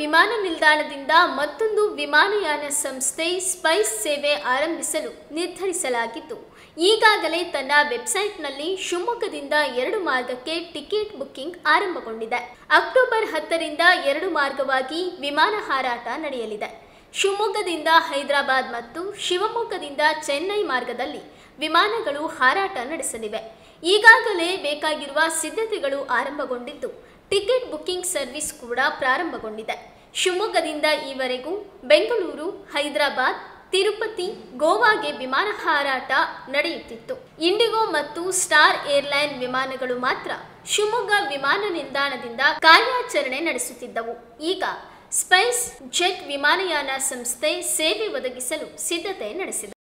ವಿಮಾನ ನಿಲ್ದಾಣದಿಂದ ಮತ್ತೊಂದು ವಿಮಾನಯಾನ ಸಂಸ್ಥೆ ಸ್ಪೈಸ್ ಸೇವೆ ಆರಂಭಿಸಲು ನಿರ್ಧರಿಸಲಾಗಿದ್ದು ಈಗಾಗಲೇ ತನ್ನ ವೆಬ್ಸೈಟ್ನಲ್ಲಿ ಶಿವಮೊಗ್ಗದಿಂದ ಎರಡು ಮಾರ್ಗಕ್ಕೆ ಟಿಕೆಟ್ ಬುಕ್ಕಿಂಗ್ ಆರಂಭಗೊಂಡಿದೆ ಅಕ್ಟೋಬರ್ ಹತ್ತರಿಂದ ಎರಡು ಮಾರ್ಗವಾಗಿ ವಿಮಾನ ಹಾರಾಟ ನಡೆಯಲಿದೆ ಶಿವಮೊಗ್ಗದಿಂದ ಹೈದರಾಬಾದ್ ಮತ್ತು ಶಿವಮೊಗ್ಗದಿಂದ ಚೆನ್ನೈ ಮಾರ್ಗದಲ್ಲಿ ವಿಮಾನಗಳು ಹಾರಾಟ ನಡೆಸಲಿವೆ ಈಗಾಗಲೇ ಬೇಕಾಗಿರುವ ಸಿದ್ಧತೆಗಳು ಆರಂಭಗೊಂಡಿದ್ದು ಟಿಕೆಟ್ ಬುಕ್ಕಿಂಗ್ ಸರ್ವಿಸ್ ಕೂಡ ಪ್ರಾರಂಭಗೊಂಡಿದೆ ಶಿವಮೊಗ್ಗದಿಂದ ಈವರೆಗೂ ಬೆಂಗಳೂರು ಹೈದರಾಬಾದ್ ತಿರುಪತಿ ಗೋವಾಗೆ ವಿಮಾನ ಹಾರಾಟ ನಡೆಯುತ್ತಿತ್ತು ಇಂಡಿಗೋ ಮತ್ತು ಸ್ಟಾರ್ ಏರ್ಲೈನ್ ವಿಮಾನಗಳು ಮಾತ್ರ ಶಿವಮೊಗ್ಗ ವಿಮಾನ ನಿಲ್ದಾಣದಿಂದ ಕಾರ್ಯಾಚರಣೆ ನಡೆಸುತ್ತಿದ್ದವು ಈಗ ಸ್ಪೈಸ್ ಜೆಟ್ ವಿಮಾನಯಾನ ಸಂಸ್ಥೆ ಸೇವೆ ಒದಗಿಸಲು ಸಿದ್ಧತೆ ನಡೆಸಿದೆ